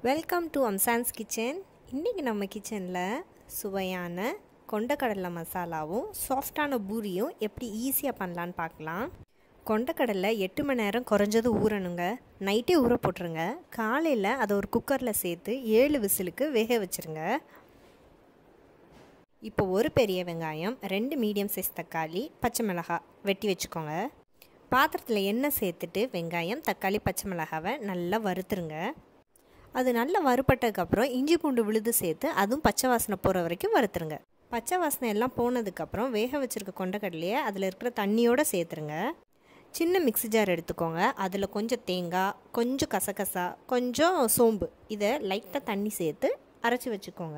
welcome to அம்சான்ஸ் kitchen இன்றைக்கி நம்ம கிச்சனில் சுவையான கொண்டக்கடலை மசாலாவும் சாஃப்டான பூரியும் எப்படி ஈஸியாக பண்ணலான்னு பார்க்கலாம் கொண்டக்கடலை எட்டு மணி நேரம் குறைஞ்சது ஊறணுங்க நைட்டே ஊற போட்டுருங்க காலையில் அதை ஒரு குக்கரில் சேர்த்து ஏழு விசிலுக்கு வேக வச்சுருங்க இப்போ ஒரு பெரிய வெங்காயம் ரெண்டு மீடியம் சைஸ் தக்காளி பச்சை மிளகாய் வெட்டி வச்சுக்கோங்க பாத்திரத்தில் எண்ணெய் சேர்த்துட்டு வெங்காயம் தக்காளி பச்சை மிளகாவை நல்லா வறுத்துருங்க அது நல்லா வறுப்பட்டதுக்கப்புறம் இஞ்சி பூண்டு விழுது சேர்த்து அதுவும் பச்சை வாசனை போகிற வரைக்கும் வறுத்துருங்க பச்சை வாசனை எல்லாம் போனதுக்கப்புறம் வேக வச்சுருக்க கொண்டக்கடலையை அதில் இருக்கிற தண்ணியோடு சேர்த்துருங்க சின்ன மிக்ஸி ஜார் எடுத்துக்கோங்க அதில் கொஞ்சம் தேங்காய் கொஞ்சம் கசகசா கொஞ்சம் சோம்பு இதை லைட்டாக தண்ணி சேர்த்து அரைச்சி வச்சுக்கோங்க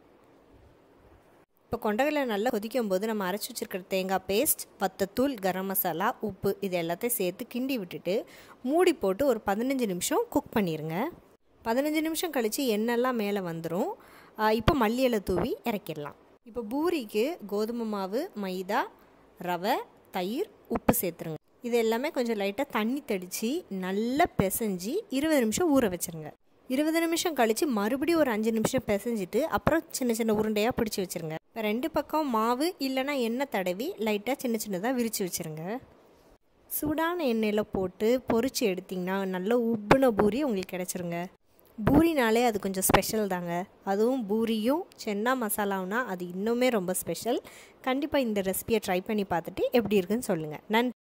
இப்போ கொண்டகடலை நல்லா கொதிக்கும் போது நம்ம அரைச்சி வச்சுருக்கிற தேங்காய் பேஸ்ட் வத்தத்தூள் கரம் மசாலா உப்பு இது எல்லாத்தையும் சேர்த்து கிண்டி விட்டுட்டு மூடி போட்டு ஒரு பதினஞ்சு நிமிஷம் குக் பண்ணிடுங்க பதினஞ்சு நிமிஷம் கழித்து எண்ணெய்லாம் மேலே வந்துடும் இப்போ மல்லி இலை தூவி இறக்கிடலாம் இப்போ பூரிக்கு கோதுமை மாவு மைதா ரவை தயிர் உப்பு சேர்த்துருங்க இது எல்லாமே கொஞ்சம் லைட்டாக தண்ணி தெளித்து நல்லா பிசைஞ்சு இருபது நிமிஷம் ஊற வச்சுருங்க இருபது நிமிஷம் கழித்து மறுபடியும் ஒரு அஞ்சு நிமிஷம் பிசைஞ்சிட்டு அப்புறம் சின்ன சின்ன உருண்டையாக பிடிச்சி வச்சுருங்க இப்போ ரெண்டு பக்கம் மாவு இல்லைனா எண்ணெய் தடவி லைட்டாக சின்ன சின்னதாக விரித்து வச்சுருங்க சூடான எண்ணெயில் போட்டு பொறிச்சு எடுத்திங்கன்னா நல்ல உப்புன பூரி உங்களுக்கு கிடச்சிருங்க பூரினாலே அது கொஞ்சம் ஸ்பெஷல் தாங்க அதுவும் பூரியும் சென்னா மசாலாவுனா அது இன்னுமே ரொம்ப ஸ்பெஷல் கண்டிப்பாக இந்த ரெசிபியை ட்ரை பண்ணி பார்த்துட்டு எப்படி இருக்குன்னு சொல்லுங்கள் நன்றி